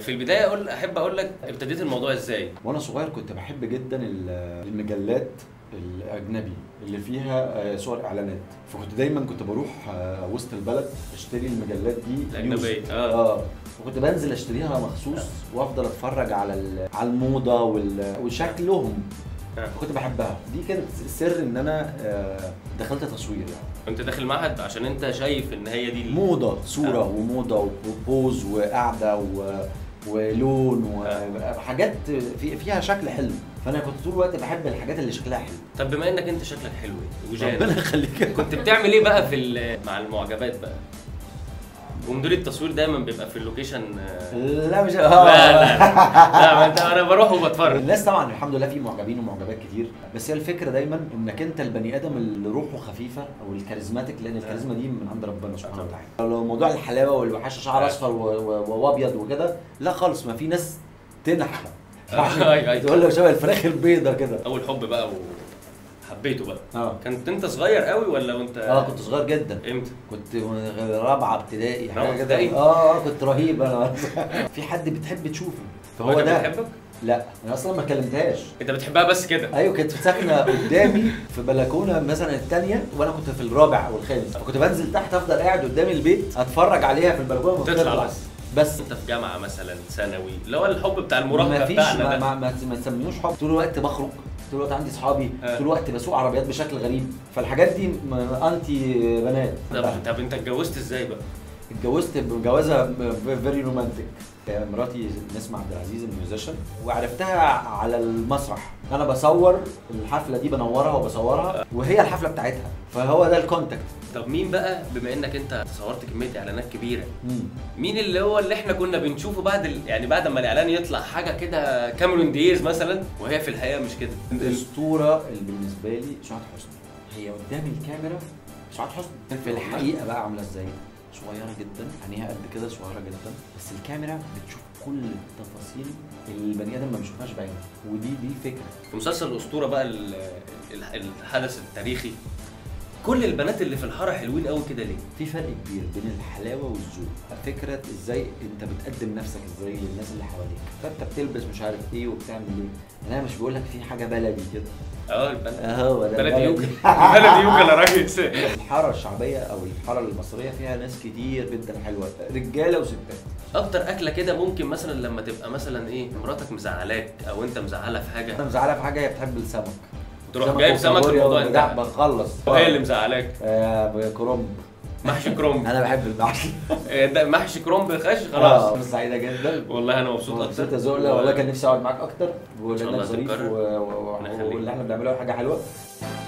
في البدايه اقول احب اقول لك ابتديت الموضوع ازاي وانا صغير كنت بحب جدا ال- المجلات الاجنبي اللي فيها آه، صور اعلانات فكنت دايما كنت بروح آه، وسط البلد اشتري المجلات دي الأجنبية، used. آه. اه وكنت بنزل اشتريها مخصوص وافضل اتفرج على ال- على الموضه وال- وشكلهم آه. كنت بحبها دي كانت السر ان انا آه، دخلت تصوير يعني كنت داخل معهد عشان انت شايف ان هي دي ال- موضه صوره آه. وموضه وبوز وقعده و... ولون وحاجات في فيها شكل حلو فانا كنت طول الوقت بحب الحاجات اللي شكلها حلو طب بما انك انت شكلك حلو وجان ربنا يخليك كنت بتعمل ايه بقى في ال- مع المعجبات بقى ومدير التصوير دايما بيبقى في اللوكيشن آه، لا مش لا لا لا ما انت انا بروح وبتفرج الناس طبعا الحمد لله في معجبين ومعجبات كتير بس هي الفكره دايما انك انت البني ادم اللي روحه خفيفه او الكاريزماتيك لان الكاريزما دي من عند ربنا سبحانه وتعالى لو موضوع الحلاوه والوحشه شعر اصفر و- و- وابيض وكده لا خالص ما في ناس تنحى أيوة، أيوة. تقول له شبه الفراخ البيضه كده اول حب بقى وحبيته بقى اه كنت انت صغير قوي ولا وانت اه كنت صغير جدا امتى كنت رابعه ابتدائي رابعة حاجه كده ابتدائي؟ اه اه كنت رهيب انا في حد بتحب تشوفه فهو هو ده بتحبك لا انا اصلا ما كلمتهاش انت بتحبها بس كده ايوه كانت ساكنه قدامي في بلكونه مثلا الثانيه وانا كنت في الرابع او الخامس فكنت بنزل تحت افضل قاعد قدام البيت اتفرج عليها في البلكونه وما تطلع بتطلع. بس. بس انت في جامعه مثلا ثانوي اللي هو الحب بتاع المراهقه ما فيش بتاعنا ما, ده ما, ما, ما تسميوش حب طول الوقت بخرج طول الوقت عندي اصحابي آه. طول الوقت بسوق عربيات بشكل غريب فالحاجات دي م- انتي بنات طب طب انت اتجوزت ازاي بقى؟ اتجوزت بجوازه فيري رومانتك مراتي نسمة عبد العزيز الميوزيشن وعرفتها على المسرح انا بصور الحفله دي بنورها وبصورها وهي الحفله بتاعتها فهو ده الكونتاكت طب مين بقى بما انك انت صورت كميه اعلانات كبيره مم. مين اللي هو اللي احنا كنا بنشوفه بعد ال... يعني بعد ما الاعلان يطلع حاجه كده كاميرون دييز مثلا وهي في الحقيقه مش كده الاسطوره اللي بالنسبه لي سعاد حسني هي قدام الكاميرا سعاد حسني في الحقيقه بقى عامله ازاي صغيره جدا عينيها قد كده صغيره جدا بس الكاميرا بتشوف كل التفاصيل اللي البني ادم ما بيشوفهاش بعينه ودي دي فكره في مسلسل الاسطوره بقى ال... ال- الحدث التاريخي كل البنات اللي في الحاره حلوين قوي كده ليه؟ في فرق كبير بين الحلاوه والذوق فكره ازاي انت بتقدم نفسك ازاي للناس اللي حواليك فانت بتلبس مش عارف ايه وبتعمل ايه انا مش بقول لك في حاجه بلدي كده اه البنات هو ده بلدي يوكل بلدي. بلدي يوكل يا ريس الحاره الشعبيه او الحاره المصريه فيها ناس كتير جدا حلوه رجاله وستات اكتر اكله كده ممكن مثلا لما تبقى مثلا ايه مراتك مزعلاك او انت مزعلها في حاجه انا مزعلها في حاجه هي بتحب السمك تروح جايب سمك وكابوريا الموضوع وبتاع، انتهى بخلص وهي اللي مزعلاك آه كرنب محشي كرنب انا بحب المحشي آه، ده محشي كرنب خش آه، خلاص سعيده جدا والله انا مبسوط مبسوط اكتر يا زولا والله كان نفسي اقعد معاك اكتر شاء الله ولانك ظريف تتكرر. و- و- ربنا يخليك. واللي احنا بنعمله حاجه حلوه